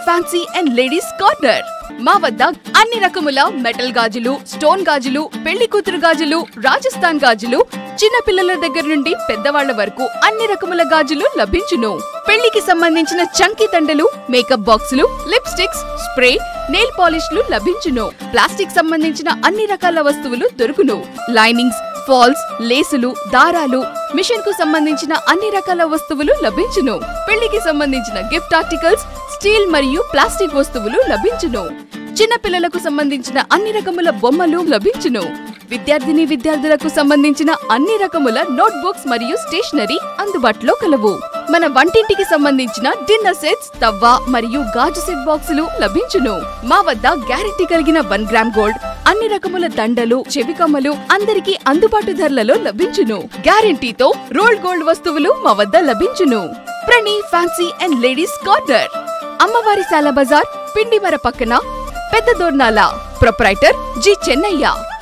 fancy and ladies corner మా వద్ద అన్ని రకముల మెటల్ గాజులు స్టోన్ గాజులు పెళ్లి కూతురు గాజులు రాజస్థాన్ గాజులు చిన్న పిల్లల దగ్గర నుండి పెద్దవాళ్ల వరకు అన్ని రకముల గాజులు లభించును పెళ్లికి సంబంధించిన చంకీ దండలు మేకప్ బాక్సులు లిప్స్టిక్స్ స్ప్రే నెయిల్ పాలిష్లు లభించును ప్లాస్టిక్ సంబంధించిన అన్ని రకాల వస్తువులు దొరుకును లైనింగ్స్ ఫాల్స్ లేసులు దారాలు మిషన్ కు సంబంధించిన అన్ని రకాల వస్తువులు లభించును పెళ్లికి సంబంధించిన గిఫ్ట్ ఆర్టికల్స్ స్టీల్ మరియు ప్లాస్టిక్ వస్తువులు లభించును చిన్న పిల్లలకు సంబంధించిన అన్ని రకముల బొమ్మలు లభించును విద్యార్థిని విద్యార్థులకు సంబంధించిన అన్ని రకముల నోట్ బుక్స్ మరియు స్టేషనరీ అందుబాటులో కలవు మన వంటింటికి సంబంధించిన డిన్నర్ సెట్స్ తవ్వ మరియు గాజు సెట్ బాక్సులు లభించును మా వద్ద గ్యారెంటీ కలిగిన వన్ గ్రామ్ గోల్డ్ అన్ని రకముల దండలు చెవి కమ్మలు అందరికీ అందుబాటు ధరలలో లభించును గ్యారెంటీతో రోల్డ్ గోల్డ్ వస్తువులు మా వద్ద లభించును ప్రణి ఫ్యాన్సీ అండ్ లేడీస్ కార్నర్ అమ్మవారి శాల బజార్ పిండిమర పక్కన పెద్ద దోర్నాల ప్రొప్రైటర్ జి చెన్నయ్య